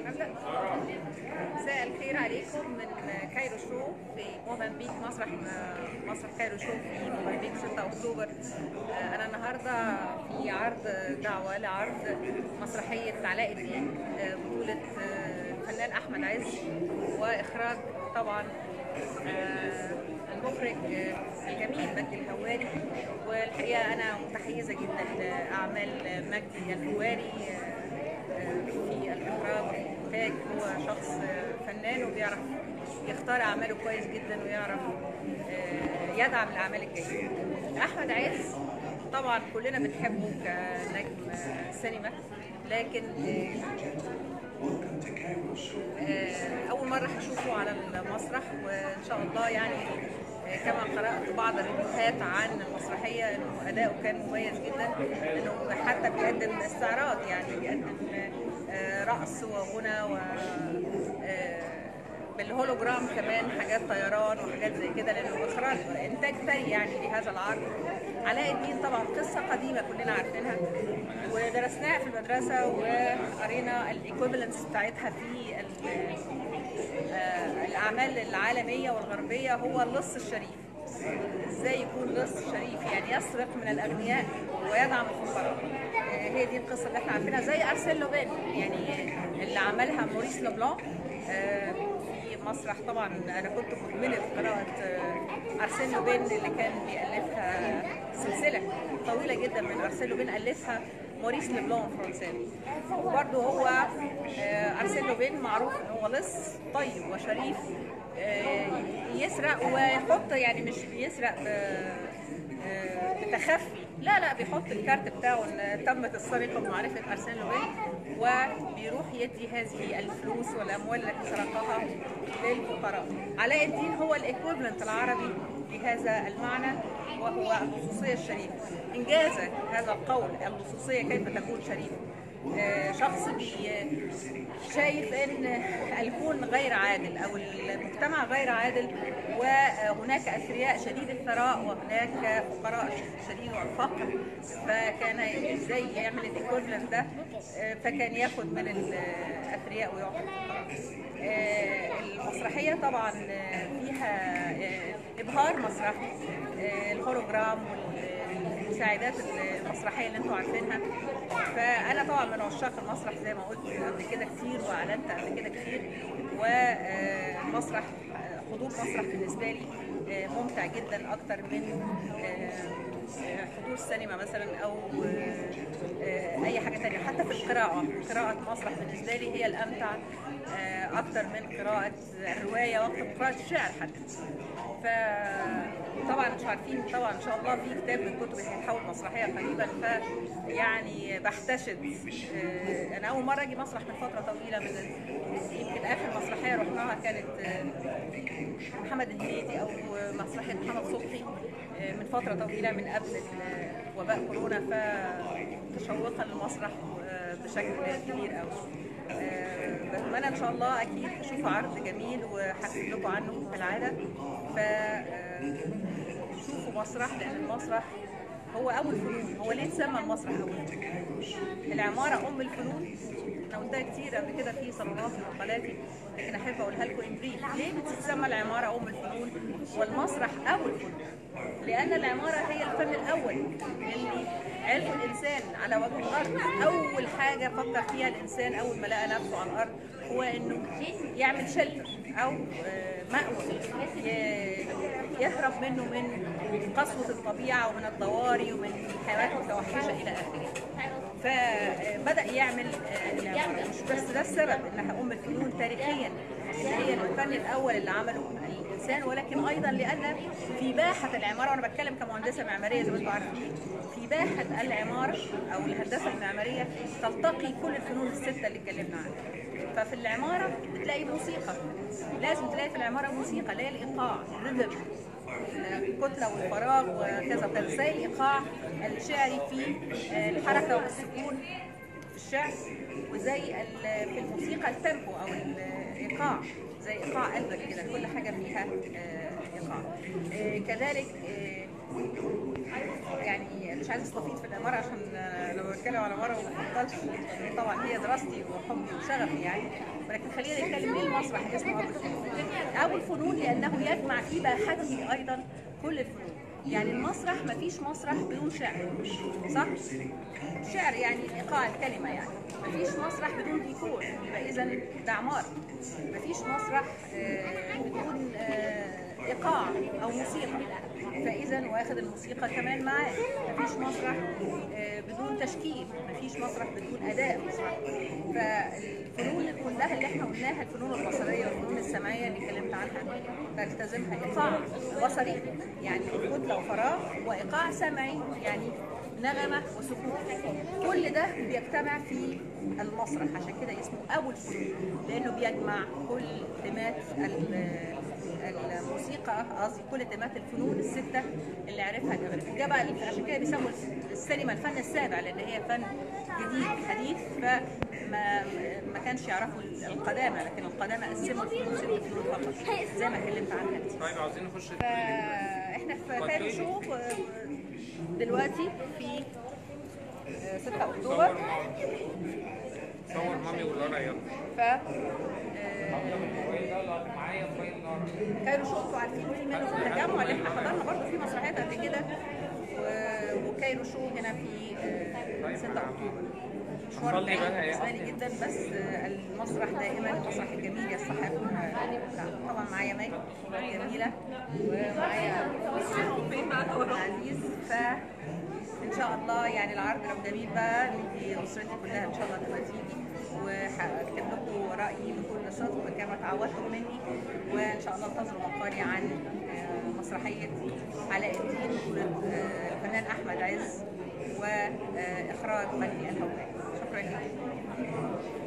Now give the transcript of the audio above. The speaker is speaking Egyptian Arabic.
هبدأ مساء الخير عليكم من كايرو شو في موزمبيق مسرح مسرح كايرو شو في موزمبيق 6 اكتوبر انا النهارده في عرض دعوه لعرض مسرحيه علاء الدين بطوله الفنان احمد عز واخراج طبعا المخرج الجميل مجدي الهواري والحقيقه انا متحيزه جدا لاعمال مجدي الهواري في الاخراج والانتاج هو شخص فنان وبيعرف يختار اعماله كويس جدا ويعرف يدعم الاعمال الجيده احمد عز طبعا كلنا بنحبه كنجم سينما لكن اول مره هشوفه على المسرح وان شاء الله يعني كما قرات بعض الريفيوهات عن المسرحيه انه اداؤه كان مميز جدا انه حتى بيقدم استعراض يعني بيقدم رقص وغنى و بالهولوجرام كمان حاجات طيران وحاجات زي كده لانه اخراج انتاج ثري يعني لهذا العرض علاء الدين طبعا قصه قديمه كلنا عارفينها ودرسناها في المدرسه وقرينا الايكوفالنس بتاعتها في الاعمال العالميه والغربيه هو اللص الشريف ازاي يكون لص شريف يعني يسرق من الاغنياء ويدعم الفقراء هي دي القصه اللي احنا عارفينها زي ارسيل لوبان يعني اللي عملها موريس لوبلان في مسرح طبعا انا كنت مدمنه قراءه ارسيل لوبان اللي كان بيالفها سلسله طويله جدا من ارسيل لوبان الفها موريس لبلان فرنساوي وبرده هو ارسيل لوبين معروف ان هو لص طيب وشريف يسرق ويحط يعني مش بيسرق بتخفي لا لا بيحط الكارت بتاعه ان تمت السرقه بمعرفه ارسين لوبين وبيروح يدي هذه الفلوس والاموال التي سرقها للفقراء علاء الدين هو الايكويفلنت العربي لهذا المعنى وهو اللصوصيه الشريفه انجاز هذا القول اللصوصيه كيف تكون شريفه شخص شايف ان الكون غير عادل او المجتمع غير عادل وهناك اثرياء شديد الثراء وهناك فقراء شديد الفقر فكان ازاي يعمل الايكوفلنت ده فكان ياخد من الاثرياء ويعطي المسرحيه طبعا فيها ابهار مسرحي الهولوجرام المساعدات المسرحيه اللي انتم عارفينها فانا طبعا من عشاق المسرح زي ما قلت قبل كده كتير واعلنت قبل كده كتير ومسرح حضور مسرح بالنسبه لي ممتع جدا اكتر من حضور سينما مثلا او اي حاجه تانية حتى في القراءه قراءه مسرح بالنسبه لي هي الامتع اكتر من قراءه الروايه واكتر من قراءه الشعر حتى فطبعا مش عارفين طبعا ان شاء الله في كتاب من كتب هيتحول مسرحيه قريبا ف يعني بحتشد انا اول مره اجي مسرح من فتره طويله من يمكن اخر مسرحيه رحناها كانت محمد الهنيدي او مسرحيه محمد صبحي من فتره طويله من قبل وباء كورونا فتشوقا للمسرح بشكل كبير قوي بتمنى ان شاء الله اكيد هشوف عرض جميل وهكتب لكم عنه كالعاده ف شوفوا مسرح لان المسرح هو اول فنون هو ليه اتسمى المسرح اول العماره ام الفنون انا قلتها كتير قبل كده في صالونات ومقالاتي لكن احب اقولها لكم ان بريف ليه بتتسمى العماره ام الفنون والمسرح اول فنون لان العماره هي الفن الاول اللي علم الانسان على وجه الارض اول حاجه فكر فيها الانسان اول ما لقى نفسه على الارض هو انه يعمل شلتر او مأوى يهرب منه من قسوة الطبيعة ومن الضواري ومن الحيوانات المتوحشة إلى آخره فبدأ يعمل العمارة مش بس ده السبب إنها أم الفنون تاريخيا اللي هي الفن الأول اللي عمله الإنسان ولكن أيضا لأن في باحة العمارة وأنا بتكلم كمهندسة معمارية زي ما أنتم عارفين في باحة العمارة أو الهندسة المعمارية تلتقي كل الفنون الستة اللي اتكلمنا عنها ففي العمارة بتلاقي موسيقى لازم تلاقي في العمارة موسيقى اللي هي الإيقاع الريذم الكتلة والفراغ وكذا وكذا زي الإيقاع الشعري في الحركة والسكون في الشعر وزي في الموسيقى التيمبو أو الإيقاع زي إيقاع قلبك كده كل حاجة فيها إيقاع كذلك يعني مش عايزه استفيض في العماره عشان آه، لما بتكلم على عماره ما بفضلش طبعا هي دراستي وحبي وشغفي يعني ولكن خلينا نتكلم ليه المسرح اسمه ابو الفنون ابو الفنون لانه يجمع في باحته ايضا كل الفنون يعني المسرح ما فيش مسرح بدون شعر صح شعر يعني ايقاع الكلمه يعني ما فيش مسرح بدون ديكور يبقى اذا ده عماره ما فيش مسرح آه، بدون آه، ايقاع او موسيقى فاذا واخد الموسيقى كمان معاه مفيش مسرح آه، بدون تشكيل مفيش مسرح بدون اداء مسرح فالفنون كلها اللي احنا قلناها الفنون البصريه والفنون السمعيه اللي اتكلمت عنها تلتزمها ايقاع بصري يعني كتله وفراغ وايقاع سمعي يعني نغمه وسكوت كل ده بيجتمع في المسرح عشان كده اسمه ابو الفنون لانه بيجمع كل تمات ال- الموسيقى قصدي كل تيمات الفنون السته اللي عرفها جابر ده بقى عشان كده بيسموا السينما الفن السابع لان هي فن جديد حديث فما ما كانش يعرفوا القدامى لكن القدامى قسموا الفنون ست فنون فقط زي ما اتكلمت عنها كتير طيب عاوزين نخش في فاحنا في كايرو شو دلوقتي في آه، 6 صور اكتوبر مامي صور مامي ولارا يلا ف آه، الموبايل ده اللي معايا موبايل لارا كانوا شوفوا عارفين في منه في التجمع اللي احنا حضرنا برضه في مسرحيات قبل كده و- وكايرو شو هنا في آه، 6 اكتوبر مشوار هنصلي بعيد بقى يا بالنسبه لي جدا بس آه، المسرح دائما المسرح الجميل يستحق آه، طبعا معايا مي جميله ومعايا عزيز ف ان شاء الله يعني العرض لو جميل بقى انت اسرتي كلها ان شاء الله تبقى تيجي وهكتب لكم رايي بكل صدق كما تعودتم مني وان شاء الله انتظروا مقالي عن آه، مسرحيه علاء الدين بطوله آه، الفنان احمد عز واخراج مجدي الهواري شكرا لكم